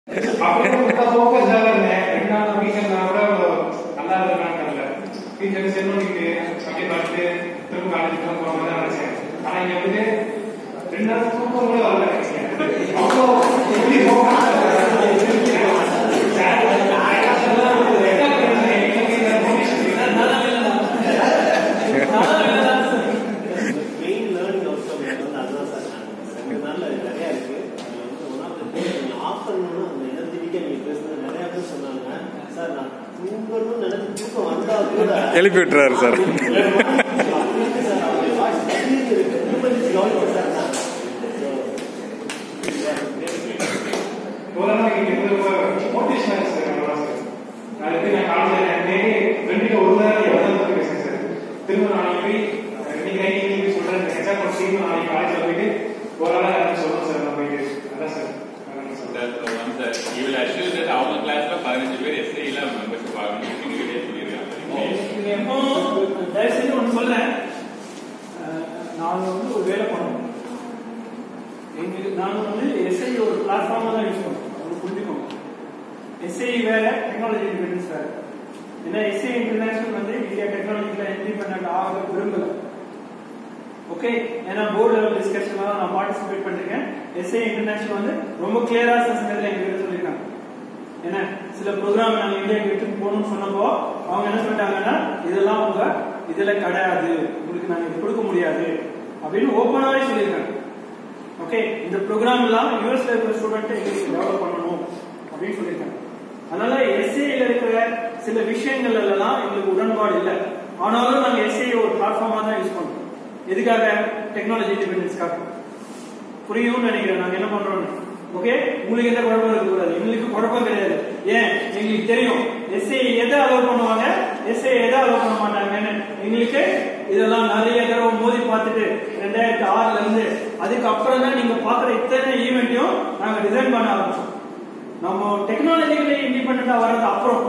அப்புறம் ஃபோக்கஸ் இருந்தேன் ரெண்டாவது வீக்கெண்ட் கூட நல்லா இருக்கான்னு தெரியல வீக்கெண்ட் செல் பண்ணிட்டு அப்படியே பார்த்துட்டு திரும்ப காலேஜ் தான் போற மாதிரி தான் நினைச்சேன் ஆனா இங்க வந்து ரெண்டு நாள் தூக்கம் கூட வரல அவ்வளோ எப்படி மெயின் லேர்னிங் அவுட்கம் வந்து அதுதான் சார் ரெண்டு நாள்ல நிறைய இருக்கு அதுல வந்து ஒன் ஆஃப் த நீங்க ஆஃப்டர்நூன் அந்த எனர்ஜெட்டிக்கா நீங்க பேசுனது நிறைய பேர் சொன்னாங்க சார் நான் தூங்கணும்னு நினைச்சு தூக்கம் வந்தா கூட எழுப்பி விட்டுறாரு சார் அப்படி சார் அவருடைய வாய்ஸ் திடீர்னு இருக்கு திரும்ப கவனிக்க சார் நான் ஒரு நாள் இங்க வந்து மோட்டிவேஷன் சார் என்னோட சார் அது எப்படி நான் காலேஜ் டெய்லி ரெண்டு ஒரு மணி நேரம் எவ்வளவு நேரம் பேசுறேன் சார் திரும்ப நாளைக்கு போய் இன்னைக்கு நைட் நீங்க சொல்றேன் எக்ஸாம் படிச்சு நாளைக்கு காலேஜ்ல போயிட்டு ஒரு ஆளா யாரும் சொல்லணும் சார் நான் போயிட்டு அதான் சார் அதான் sir That's the one that you will assure that அவங்க கிளாஸ்ல பதினஞ்சு பேர் எஸ்ஐல மெம்பர்ஷிப் ஆகணும் நீங்களே சொல்லியிருக்காங்க எப்போ தயவு செஞ்சு ஒன்று சொல்றேன் அஹ், நாங்க வந்து ஒரு வேலை பண்ணோம் எங்களுக்கு நாங்க வந்து எஸ்ஐ ஒரு பிளாட்ஃபார்மா தான் யூஸ் பண்ணோம் உங்களுக்கு புரிஞ்சுக்கோங்க எஸ்ஐ வேற டெக்னாலஜி இண்டிபெண்டன்ஸ் வேற ஏன்னா எஸ்ஐ இன்டர்நேஷனல் வந்து இந்தியா டெக்னாலஜில இண்டிபெண்ட் ஆக விரும்பல ஓகே ஏன்னா போர்டு லெவல் டிஸ்கஷன்ல நான் பார்ட்டிசிபேட் பண்ணிருக்கேன் எஸ்ஐ இன்டர்நேஷனல் வந்து ரொம்ப கிளியரா சில சமயத்தில் எங்களுக்கு சொல்லியிருக்காங்க ஏன்னா சில ப்ரோக்ராம் நாங்க இந்தியாவுக்கு எடுத்துட்டு போகணும்னு சொன்னப்போ அவங்க என்ன சொல்லிட்டாங்கன்னா இதெல்லாம் உங்க இதுல கிடையாது உங்களுக்கு நாங்க இது கொடுக்க முடியாது அப்படின்னு ஓப்பனாவே சொல்லியிருக்காங்க ஓகே இந்த ப்ரோக்ராம் எல்லாம் யூஎஸ்ல இருக்கிற ஸ்டூடெண்ட் எங்களுக்கு டெவலப் பண்ணணும் அப்படின்னு சொல்லியிருக்காங்க அதனால எஸ்ஏல இருக்கிற சில விஷயங்கள் எல்லாம் எங்களுக்கு உடன்பாடு இல்லை ஆனாலும் நாங்க எஸ்ஏ ஒரு பிளாட்ஃபார்மா தான் யூஸ் பண்றோம் எதுக்காக டெக்னாலஜி இண்டிபெண்டன்ஸ்க்காக புரியும்னு நினைக்கிறேன் நாங்க என்ன பண்றோம்னு ஓகே உங்களுக்கு எந்த குழப்பம் இருக்க கூடாது எங்களுக்கு குழப்பம் கிடையாது ஏன் எங்களுக்கு தெரியும் எஸ்ஏ எதை அலோவ் பண்ணுவாங்க எஸ்ஏ எதை அலோவ் பண்ண மாட்டாங்கன்னு எங்களுக்கு இதெல்லாம் நிறைய தடவை மோதி பார்த்துட்டு ரெண்டாயிரத்தி ஆறுல இருந்து அதுக்கப்புறம் தான் நீங்க பாக்குற இத்தனை ஈவெண்ட்டையும் நாங்க டிசைன் பண்ண ஆரம்பிச்சோம் நம்ம டெக்னாலஜிக்கலி இண்டிபெண்டா வர்றது அப்புறம்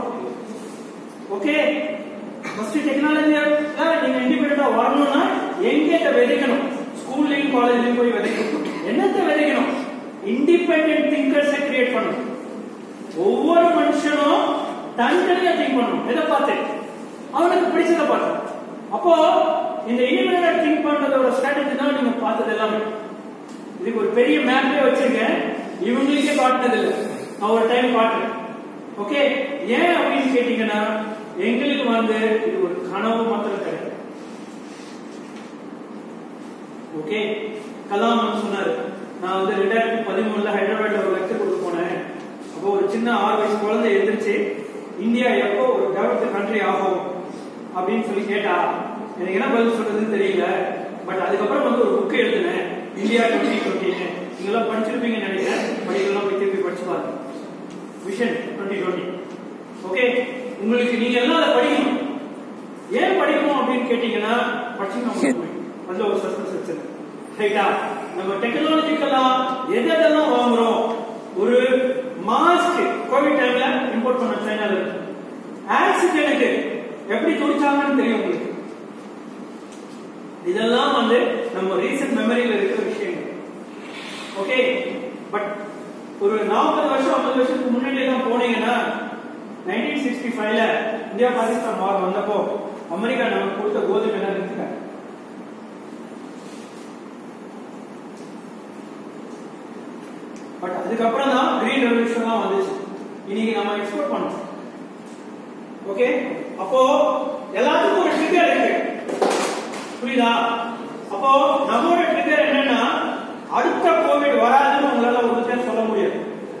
ஓகே ஃபர்ஸ்ட் டெக்னாலஜியா நீங்க இண்டிபெண்டா வரணும்னா எங்கிட்ட விதைக்கணும் ஸ்கூல்லையும் காலேஜ்லயும் போய் விதைக்கணும் என்னத்தை விதைக்கணும் இண்டிபெண்டன்ட் திங்கர்ஸை கிரியேட் பண்ணணும் ஒவ்வொரு மனுஷனும் தனித்தனியா திங்க் பண்ணணும் எதை பார்த்து அவனுக்கு பிடிச்சதை பார்த்து அப்போ இந்த இண்டிபெண்டன்ட் திங்க் பண்றதோட ஸ்ட்ராட்டஜி தான் நீங்க பார்த்தது எல்லாமே இதுக்கு ஒரு பெரிய மேப்பே வச்சிருக்கேன் இவங்களுக்கே காட்டினது இல்லை நான் ஒரு டைம் காட்டுறேன் ஓகே ஏன் அப்படின்னு கேட்டீங்கன்னா எங்களுக்கு வந்து இது ஒரு கனவு மாத்திரம் கிடையாது ஓகே கலாம் வந்து சொன்னாரு நான் வந்து ரெண்டாயிரத்தி பதிமூணுல ஹைதராபாத்ல ஒரு லெக்சர் கொடுக்க போனேன் அப்போ ஒரு சின்ன ஆறு வயசு குழந்தை எழுந்திருச்சு இந்தியா எப்போ ஒரு டெவலப்டு கண்ட்ரி ஆகும் அப்படின்னு சொல்லி கேட்டா எனக்கு என்ன பதில் சொல்றதுன்னு தெரியல பட் அதுக்கப்புறம் வந்து ஒரு புக் எழுதினேன் இந்தியா டுவெண்ட்டி டுவெண்ட்டின்னு நீங்களாம் படிச்சிருப்பீங்கன்னு நினைக்கிறேன் படிக்கலாம் போய் திருப்பி படிச்சு பாருங்க விஷன் டுவெண்ட்டி டுவெண்ட்டி ஓகே உங்களுக்கு நீங்க எல்லாம் அதை படிக்கணும் ஏன் படிக்கணும் அப்படின்னு கேட்டீங்கன்னா படிச்சீங்கன்னா உங்களுக்கு புரியும். அதுல ஒரு சஸ்பென்ஸ் வச்சிருக்கு ரைட்டா நம்ம டெக்னாலஜிக்கலா எது எதெல்லாம் வாங்குறோம் ஒரு மாஸ்க் கோவிட் டைம்ல இம்போர்ட் பண்ண சைனால இருக்கு ஆக்சிடென்ட்க்கு எப்படி துடிச்சாங்கன்னு தெரியும் உங்களுக்கு இதெல்லாம் வந்து நம்ம ரீசன்ட் மெமரியில இருக்கிற விஷயங்கள் ஓகே பட் ஒரு நாற்பது வருஷம் ஐம்பது வருஷத்துக்கு முன்னாடி எல்லாம் போனீங்கன்னா நைன்டீன் சிக்ஸ்டி ஃபைவ்ல இந்தியா பாகிஸ்தான் வார் வந்தப்போ அமெரிக்கா நமக்கு கொடுத்த கோதுமை எல்லாம் நிறுத்திட்டாங்க பட் அதுக்கப்புறம் தான் கிரீன் ரெவல்யூஷன் தான் வந்துச்சு இன்னைக்கு நம்ம எக்ஸ்போர்ட் பண்ணோம் ஓகே அப்போ எல்லாத்துக்கும் ஒரு ட்ரிகர் இருக்கு புரியுதா அப்போ நம்மளோட ட்ரிகர் என்னன்னா அடுத்த கோவிட் வராதுன்னு உங்களால உறுதியா சொல்ல முடியாது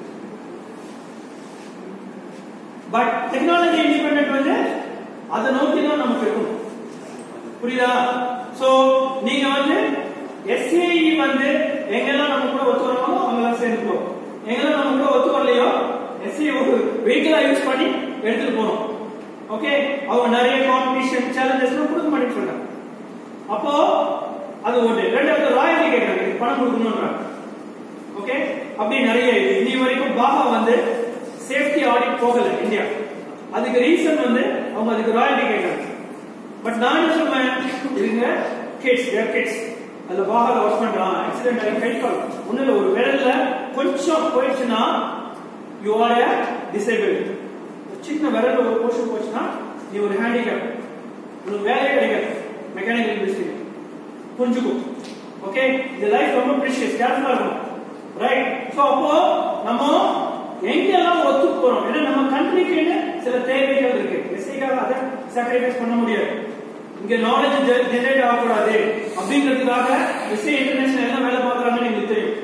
பட் டெக்னாலஜி இண்டிபெண்டன்ட் வந்து அதை நோக்கி தான் நமக்கு இருக்கணும் புரியுதா சோ நீங்க வந்து எஸ்ஏஇ வந்து எங்கெல்லாம் நம்ம கூட ஒத்து வராங்களோ அவங்கெல்லாம் சேர்ந்துக்கோ எங்கெல்லாம் நம்ம கூட ஒத்து வரலையோ எஸ்ஏ ஒரு வெஹிக்கிளா யூஸ் பண்ணி எடுத்துட்டு போறோம் ஓகே அவங்க நிறைய காம்படிஷன் சேலஞ்சஸ் கொடுக்க மாட்டேன்னு சொல்றாங்க அப்போ அது ஒன்று ரெண்டாவது ராயல்டி கேட்கறாங்க இதுக்கு பணம் கொடுக்கணும்ன்றாங்க ஓகே அப்படி நிறைய இருக்கு. இன்னி வரைக்கும் பாஹா வந்து சேஃப்டி ஆடிட் போகல இந்தியா அதுக்கு ரீசன் வந்து அவங்க அதுக்கு ராயல்டி கேட்கறாங்க பட் நான் என்ன சொல்றேன் இதுங்க கிட்ஸ் தேர் கிட்ஸ் அதுல பாகால ஒர்க் பண்றான் ஆக்சிடென்ட் ஆகி கை கால் ஒண்ணுல ஒரு விரல்ல கொஞ்சம் போயிடுச்சுன்னா யூ ஆர் a disabled சின்ன விரல் ஒரு போர்ஷன் போச்சுன்னா நீ ஒரு ஹேண்டிகேப் உனக்கு வேலையே கிடைக்காது மெக்கானிக்கல் இண்டஸ்ட்ரி புரிஞ்சுக்கோ ஓகே இந்த லைஃப் ரொம்ப ப்ரீஷியஸ் கேர்ஃபுல்லா இருக்கணும் ரைட் சோ அப்போ நம்ம எங்கெல்லாம் ஒத்து போறோம் ஏன்னா நம்ம கண்ட்ரிக்குன்னு சில தேவைகள் இருக்கு எஸ்ஐக்காக அதை சாக்ரிஃபைஸ் பண்ண முடியாது இங்க நாலேஜ் ஜெனரேட் ஆகக்கூடாது அப்படிங்கிறதுக்காக எஸ்ஐ இன்டர்நேஷனல் என்ன வேலை பார்க்கறாங்கன்னு எங்களுக்கு தெரியும்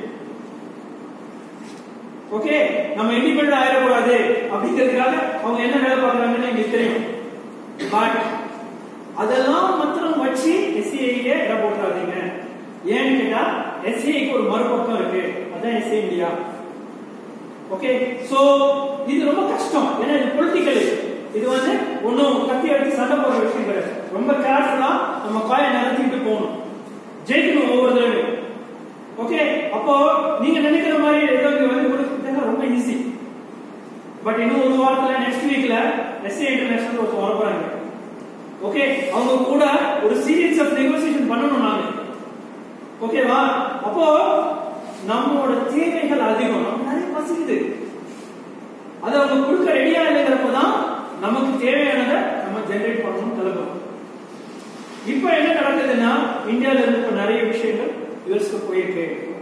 ஓகே நம்ம இண்டிபெண்டன்ட் ஆயிடக்கூடாது அப்படிங்கிறதுக்காக அவங்க என்ன வேலை பார்க்கறாங்கன்னு எங்களுக்கு தெரியும் பட் அதெல்லாம் மாத்திரம் வச்சு எஸ்சிஐயே இடம் போட்டுறாதீங்க ஏன்னு கேட்டா எஸ்சிஐக்கு ஒரு மறுபக்கம் இருக்கு அதான் எஸ்ஐ இந்தியா ஓகே சோ இது ரொம்ப கஷ்டம் ஏன்னா இது பொலிட்டிக்கல் இது வந்து ஒன்னும் கத்தி எடுத்து சண்டை போடுற விஷயம் கிடையாது ரொம்ப கேர்ஃபுல்லா நம்ம காயை நடத்திட்டு போகணும் ஜெயிக்கணும் ஒவ்வொரு தடவை ஓகே அப்போ நீங்க நினைக்கிற மாதிரி ஏதோ இங்க வந்து கொடுத்தா ரொம்ப ஈஸி பட் இன்னும் ஒரு வாரத்துல நெக்ஸ்ட் வீக்ல எஸ்ஏ இன்டர்நேஷனல் ஒருத்தர் வர போறாங்க ஓகே அவங்க கூட ஒரு சீரியஸ் ஆஃப் நெகோசியேஷன் பண்ணணும் நாங்க ஓகேவா அப்போ நம்மளோட தேவைகள் அதிகம் நம்ம நிறைய பசிக்குது அது அவங்க கொடுக்க ரெடியா இல்லைங்கிறப்பதான் நமக்கு தேவையானதை நம்ம ஜெனரேட் பண்ணணும் கிளம்பணும் இப்ப என்ன நடக்குதுன்னா இந்தியால இருந்து இப்ப நிறைய விஷயங்கள் யூஎஸ்க்கு போயிருக்கு